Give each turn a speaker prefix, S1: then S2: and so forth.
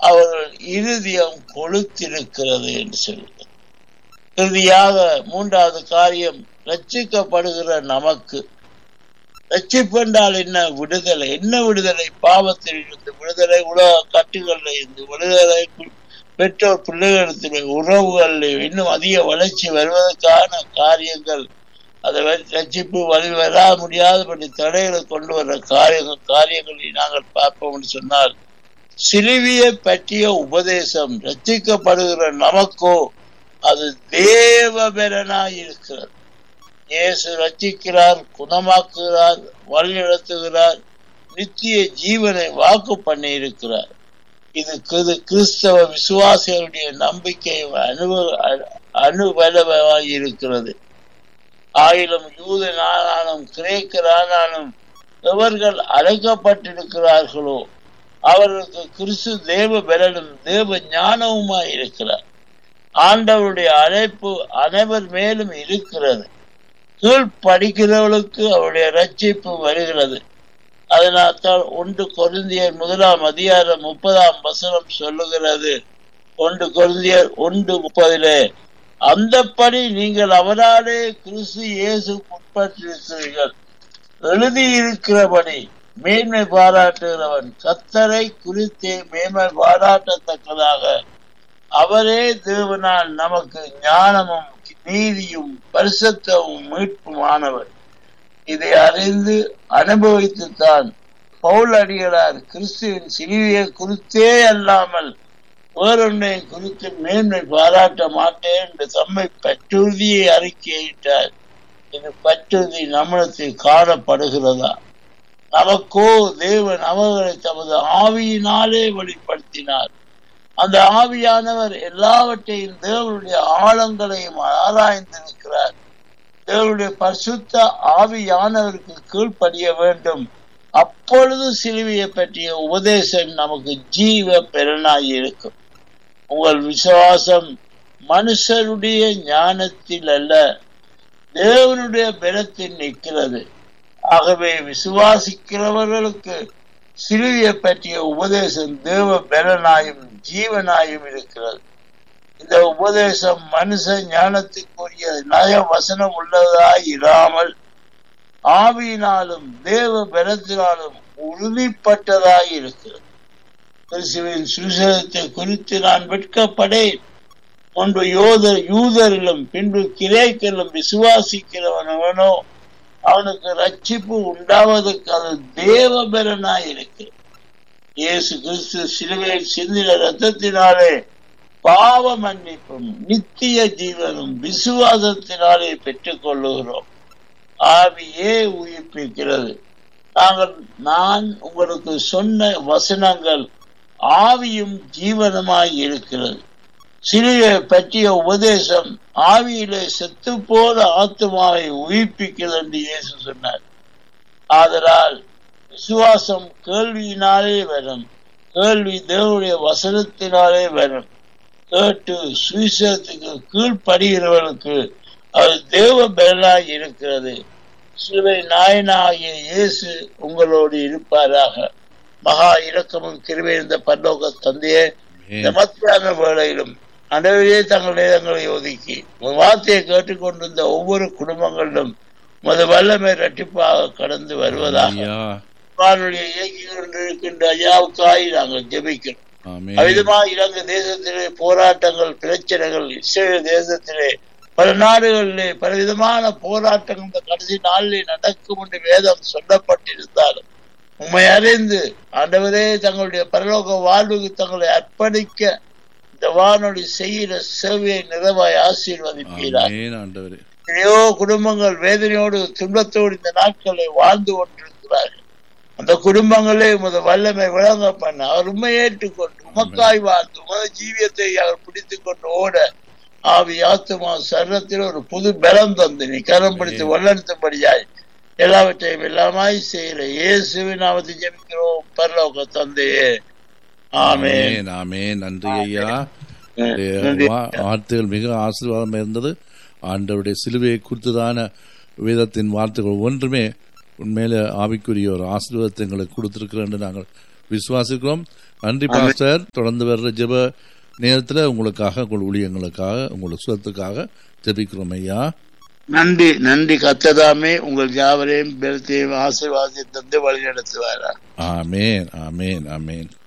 S1: அவர்கள் இருதயம் கொளுத்திருக்கிறது என்று சொல்லுங்கள் இறுதியாக மூன்றாவது காரியம் ரட்சிக்கப்படுகிற நமக்கு ரட்சிப்பு என்றால் என்ன விடுதலை என்ன விடுதலை பாவத்தில் இருந்து விடுதலை உலக கட்டுகளில் இருந்து விடுதலை பெற்றோர் பிள்ளைகளிடத்தில் உறவுகளில் இன்னும் அதிக வளர்ச்சி வருவதற்கான காரியங்கள் அதை ரட்சிப்பு வழி வர முடியாதபடி தடைகளை கொண்டு வர காரியங்கள் காரியங்களை நாங்கள் பார்ப்போம் என்று சொன்னால் சிலுவியை பற்றிய உபதேசம் ரட்சிக்கப்படுகிற நமக்கோ அது தேவபெறனாய் இருக்கிறது இயேசு ரட்சிக்கிறார் குணமாக்குகிறார் வழிநடத்துகிறார் நித்திய ஜீவனை வாக்கு பண்ணி இருக்கிறார் இது கிறிஸ்தவ விசுவாசிகளுடைய நம்பிக்கை அனுபவ அனுபலமாய் இருக்கிறது ஆயிலும் யூதனானாலும் கிரேக்கரானாலும் எவர்கள் அழைக்கப்பட்டிருக்கிறார்களோ அவர்களுக்கு கிறிஸ்து தேவ பலனும் தேவ ஞானவுமாய் இருக்கிறார் ஆண்டவருடைய அழைப்பு அனைவர் மேலும் இருக்கிறது கீழ் படிக்கிறவர்களுக்கு அவருடைய ரட்சிப்பு வருகிறது அதனால்தான் ஒன்று கொருந்தியர் முதலாம் அதிகாரம் முப்பதாம் வசனம் சொல்லுகிறது ஒன்று கொருந்தியர் ஒன்று முப்பதிலே அந்தப்படி நீங்கள் அவராலே கிறிஸ்து இயேசு உட்பட்டிருக்கிறீர்கள் எழுதியிருக்கிறபடி மேன்மை பாராட்டுகிறவன் கத்தரை குறித்தே மேன்மை பாராட்டத்தக்கதாக அவரே தேவனால் நமக்கு ஞானமும் நீதியும் பரிசுத்தமும் மீட்புமானவர் இதை அறிந்து அனுபவித்துத்தான் பவுல் அடிகளார் கிறிஸ்துவின் சிலுவையை குறித்தே அல்லாமல் வேறொன்றை குறித்து மேன்மை பாராட்ட மாட்டேன் என்று தம்மை பற்றுறுதியை அறிக்கையிட்டார் இது பற்றுறுதி நம்மளத்தில் காணப்படுகிறதா நமக்கோ தேவன் அவர்களை தமது ஆவியினாலே வெளிப்படுத்தினார் அந்த ஆவியானவர் எல்லாவற்றையும் தேவனுடைய ஆழங்களையும் ஆராய்ந்திருக்கிறார் தேவனுடைய பரிசுத்த ஆவியானவருக்கு கீழ்ப்படிய வேண்டும் அப்பொழுது சிலுவையை பற்றிய உபதேசம் நமக்கு ஜீவ பெறனாய் இருக்கும் உங்கள் விசுவாசம் மனுஷருடைய ஞானத்தில் அல்ல தேவனுடைய பலத்தில் நிற்கிறது ஆகவே விசுவாசிக்கிறவர்களுக்கு சிலுவையை பற்றிய உபதேசம் தேவ பலனாயும் ஜீவனாயும் இருக்கிறது இந்த உபதேசம் மனுஷ ஞானத்துக்குரிய நய வசனம் உள்ளதாய் இராமல் ஆவியினாலும் தேவ பலத்தினாலும் உறுதிப்பட்டதாய் இருக்கிறது கிறிஸ்துவின் சுசேதத்தை குறித்து நான் வெட்கப்படேன் முன்பு யோதர் யூதரிலும் பின்பு கிரேக்கிலும் விசுவாசிக்கிறவனவனோ அவனுக்கு ரட்சிப்பு உண்டாவதற்கு அது தேவபரனாய் இருக்கு இயேசு கிறிஸ்து சிலுவையில் சிந்தின ரத்தத்தினாலே பாவ மன்னிப்பும் நித்திய ஜீவனும் விசுவாசத்தினாலே பெற்றுக் கொள்ளுகிறோம் ஆவியே உயிர்ப்பிக்கிறது நாங்கள் நான் உங்களுக்கு சொன்ன வசனங்கள் ஆவியும் ஜீவனமாய் இருக்கிறது சிலுவை பற்றிய உபதேசம் ஆவியிலே செத்து போல ஆத்மாவை உயிர்ப்பிக்கிறது என்று இயேசு சொன்னார் ஆதலால் விசுவாசம் கேள்வியினாலே வரும் கேள்வி தேவனுடைய வசனத்தினாலே வரும் கேட்டு சுவிசேஷத்துக்கு கீழ்ப்படுகிறவர்களுக்கு அது தேவ பலனாய் இருக்கிறது சிலுவை நாயனாகிய இயேசு உங்களோடு இருப்பாராக மகா இரக்கமும் கிருவை இருந்த பல்லோக தந்தையே இந்த மத்தியான வேளையிலும் அனைவரே தங்கள் நேரங்களை ஒதுக்கி வார்த்தையை கேட்டுக்கொண்டிருந்த ஒவ்வொரு குடும்பங்களிலும் மது வல்லமை இரட்டிப்பாக கடந்து வருவதாக வானொலியை இயக்கி கொண்டிருக்கின்ற ஐயாவுக்காய் நாங்கள் ஜெபிக்கிறோம் அவ்விதமா இலங்கை தேசத்திலே போராட்டங்கள் பிரச்சனைகள் இஸ்ரேல் தேசத்திலே பல நாடுகளிலே பலவிதமான போராட்டங்கள் இந்த கடைசி நாளிலே நடக்கும் என்று வேதம் சொல்லப்பட்டிருந்தாலும் உண்மை அறிந்து ஆண்டவரே தங்களுடைய பரலோக வாழ்வுக்கு தங்களை அர்ப்பணிக்க இந்த வானொலி செய்கிற சேவையை நிறைவாய் ஆசீர்வதிப்பீரார் எத்தனையோ குடும்பங்கள் வேதனையோடு துன்பத்தோடு இந்த நாட்களை வாழ்ந்து கொண்டிருக்கிறார்கள் அந்த குடும்பங்களே உமது வல்லமை விளங்க பண்ண அவர் உண்மை ஏற்றுக்கொண்டு உமக்காய் வாழ்ந்து உமது ஜீவியத்தை அவர் பிடித்துக் கொண்டு ஓட ஆவி ஆத்துமா சரத்தில் ஒரு புது பலம் தந்து நீ கரம் பிடித்து வல்லெடுத்தபடியாய் எல்லாவற்றையும் எல்லாமாய் செய்கிற இயேசுவின் நாமத்தை ஜெபிக்கிறோம் பரலோக தந்தையே
S2: ஆமேன் ஆமேன் நன்றி ஐயா வார்த்தைகள் மிக ஆசீர்வாதம் இருந்தது ஆண்டவருடைய சிலுவையை குறித்ததான வேதத்தின் வார்த்தைகள் ஒன்றுமே உண்மையில ஆவிக்குரிய ஒரு ஆசீர்வாதத்தை எங்களுக்கு கொடுத்திருக்கிறோம் என்று நாங்கள் விசுவாசிக்கிறோம் நன்றி பாஸ்டர் தொடர்ந்து வர்ற ஜெப நேரத்தில் உங்களுக்காக உங்கள் ஊழியங்களுக்காக உங்கள் சுகத்துக்காக ஜெபிக்கிறோம் ஐயா
S1: நன்றி நன்றி கத்ததாமே உங்கள் யாவரையும் பெருத்தையும் ஆசீர்வாதத்தை தந்து வழி நடத்துவாரா
S2: ஆமேன் ஆமேன் ஆமேன்